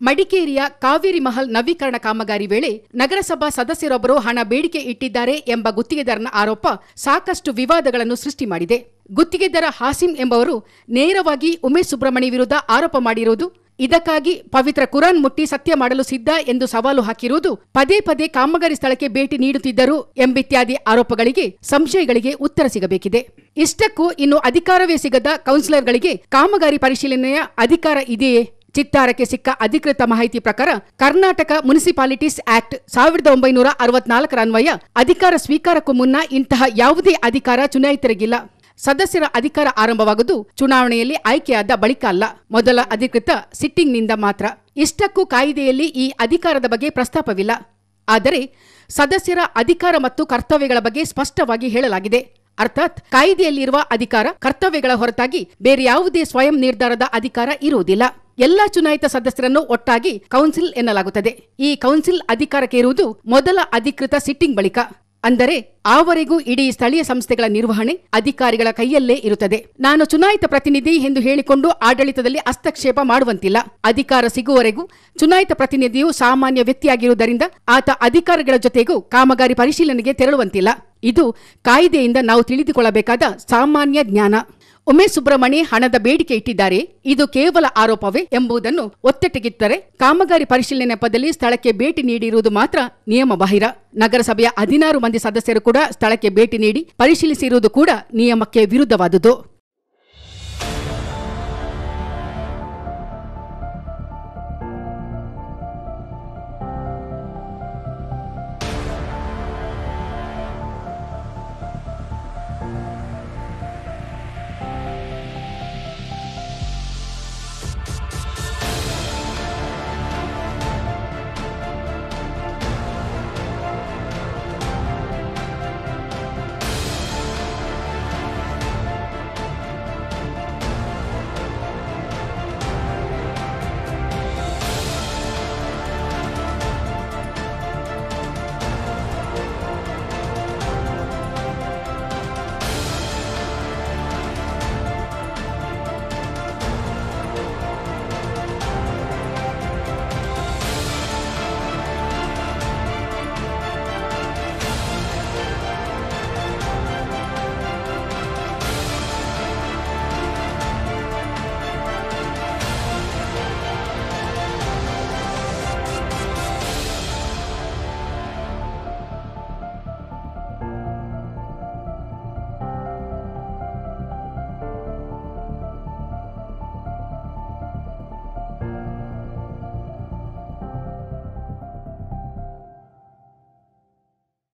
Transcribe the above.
ಮಡಿಕೇರಿಯ ಕಾವೇರಿ ಮಹಲ್ ನವೀಕರಣ ಕಾಮಗಾರಿ ವೇಳೆ ನಗರಸಭಾ ಸದಸ್ಯರೊಬ್ಬರು ಹಣ ಬೇಡಿಕೆ ಇಟ್ಟಿದ್ದಾರೆ ಎಂಬ ಗುತ್ತಿಗೆದಾರನ ಆರೋಪ ಸಾಕಷ್ಟು ವಿವಾದಗಳನ್ನು ಸೃಷ್ಟಿ ಮಾಡಿದೆ ಗುತ್ತಿಗೆದಾರ ಹಾಸಿಂ ಎಂಬವರು ನೇರವಾಗಿ ಉಮೇಶ್ ಸುಬ್ರಹ್ಮಣಿ ವಿರುದ್ಧ ಆರೋಪ ಮಾಡಿರುವುದು ಇದಕ್ಕಾಗಿ ಪವಿತ್ರ ಕುರಾನ್ ಮುಟ್ಟಿ ಸತ್ಯ ಮಾಡಲು ಸಿದ್ಧ ಎಂದು ಸವಾಲು ಹಾಕಿರುವುದು ಪದೇ ಪದೇ ಕಾಮಗಾರಿ ಸ್ಥಳಕ್ಕೆ ಭೇಟಿ ನೀಡುತ್ತಿದ್ದರು ಎಂಬಿತ್ಯಾದಿ ಆರೋಪಗಳಿಗೆ ಸಂಶಯಗಳಿಗೆ ಉತ್ತರ ಸಿಗಬೇಕಿದೆ ಇಷ್ಟಕ್ಕೂ ಇನ್ನು ಅಧಿಕಾರವೇ ಸಿಗದ ಕೌನ್ಸಿಲರ್ಗಳಿಗೆ ಕಾಮಗಾರಿ ಪರಿಶೀಲನೆಯ ಅಧಿಕಾರ ಇದೆಯೇ ಚಿತ್ತಾರಕ್ಕೆ ಸಿಕ್ಕ ಅಧಿಕೃತ ಮಾಹಿತಿ ಪ್ರಕಾರ ಕರ್ನಾಟಕ ಮುನಿಸಿಪಾಲಿಟೀಸ್ ಆಕ್ಟ್ ಸಾವಿರದ ಒಂಬೈನೂರ ಅರವತ್ನಾಲ್ಕರ ಅನ್ವಯ ಅಧಿಕಾರ ಸ್ವೀಕಾರಕ್ಕೂ ಮುನ್ನ ಇಂತಹ ಯಾವುದೇ ಅಧಿಕಾರ ಚುನಾಯಿತರಿಗಿಲ್ಲ ಸದಸ್ಯರ ಅಧಿಕಾರ ಆರಂಭವಾಗುವುದು ಚುನಾವಣೆಯಲ್ಲಿ ಆಯ್ಕೆಯಾದ ಬಳಿಕ ಅಲ್ಲ ಮೊದಲ ಅಧಿಕೃತ ಸಿಟ್ಟಿಂಗ್ನಿಂದ ಮಾತ್ರ ಇಷ್ಟಕ್ಕೂ ಕಾಯಿದೆಯಲ್ಲಿ ಈ ಅಧಿಕಾರದ ಬಗ್ಗೆ ಪ್ರಸ್ತಾಪವಿಲ್ಲ ಆದರೆ ಸದಸ್ಯರ ಅಧಿಕಾರ ಮತ್ತು ಕರ್ತವ್ಯಗಳ ಬಗ್ಗೆ ಸ್ಪಷ್ಟವಾಗಿ ಹೇಳಲಾಗಿದೆ ಅರ್ಥಾತ್ ಕಾಯ್ದೆಯಲ್ಲಿರುವ ಅಧಿಕಾರ ಕರ್ತವ್ಯಗಳ ಹೊರತಾಗಿ ಬೇರೆ ಯಾವುದೇ ಸ್ವಯಂ ನಿರ್ಧಾರದ ಅಧಿಕಾರ ಇರುವುದಿಲ್ಲ ಎಲ್ಲ ಚುನಾಯಿತ ಸದಸ್ಯರನ್ನು ಒಟ್ಟಾಗಿ ಕೌನ್ಸಿಲ್ ಎನ್ನಲಾಗುತ್ತದೆ ಈ ಕೌನ್ಸಿಲ್ ಅಧಿಕಾರಕ್ಕೆ ಇರುವುದು ಮೊದಲ ಅಧಿಕೃತ ಸಿಟ್ಟಿಂಗ್ ಬಳಿಕ ಅಂದರೆ ಆವರೆಗೂ ಇಡೀ ಸ್ಥಳೀಯ ಸಂಸ್ಥೆಗಳ ನಿರ್ವಹಣೆ ಅಧಿಕಾರಿಗಳ ಕೈಯಲ್ಲೇ ಇರುತ್ತದೆ ನಾನು ಚುನಾಯಿತ ಪ್ರತಿನಿಧಿ ಎಂದು ಹೇಳಿಕೊಂಡು ಆಡಳಿತದಲ್ಲಿ ಹಸ್ತಕ್ಷೇಪ ಮಾಡುವಂತಿಲ್ಲ ಅಧಿಕಾರ ಸಿಗುವವರೆಗೂ ಚುನಾಯಿತ ಪ್ರತಿನಿಧಿಯು ಸಾಮಾನ್ಯ ವ್ಯಕ್ತಿಯಾಗಿರುವುದರಿಂದ ಆತ ಅಧಿಕಾರಿಗಳ ಜೊತೆಗೂ ಕಾಮಗಾರಿ ಪರಿಶೀಲನೆಗೆ ತೆರಳುವಂತಿಲ್ಲ ಇದು ಕಾಯ್ದೆಯಿಂದ ನಾವು ತಿಳಿದುಕೊಳ್ಳಬೇಕಾದ ಸಾಮಾನ್ಯ ಜ್ಞಾನ ಉಮೇಶ್ ಸುಬ್ರಹ್ಮಣಿ ಹಣದ ಬೇಡಿಕೆ ಇಟ್ಟಿದ್ದಾರೆ ಇದು ಕೇವಲ ಆರೋಪವೇ ಎಂಬುದನ್ನು ಒತ್ತಟ್ಟಿಗಿಟ್ಟರೆ ಕಾಮಗಾರಿ ಪರಿಶೀಲನೆ ನೆಪದಲ್ಲಿ ಸ್ಥಳಕ್ಕೆ ಭೇಟಿ ನೀಡಿರುವುದು ಮಾತ್ರ ನಿಯಮ ಬಾಹಿರ ನಗರಸಭೆಯ ಹದಿನಾರು ಮಂದಿ ಸದಸ್ಯರು ಕೂಡ ಸ್ಥಳಕ್ಕೆ ಭೇಟಿ ನೀಡಿ ಪರಿಶೀಲಿಸಿರುವುದು ಕೂಡ ನಿಯಮಕ್ಕೆ ವಿರುದ್ಧವಾದುದು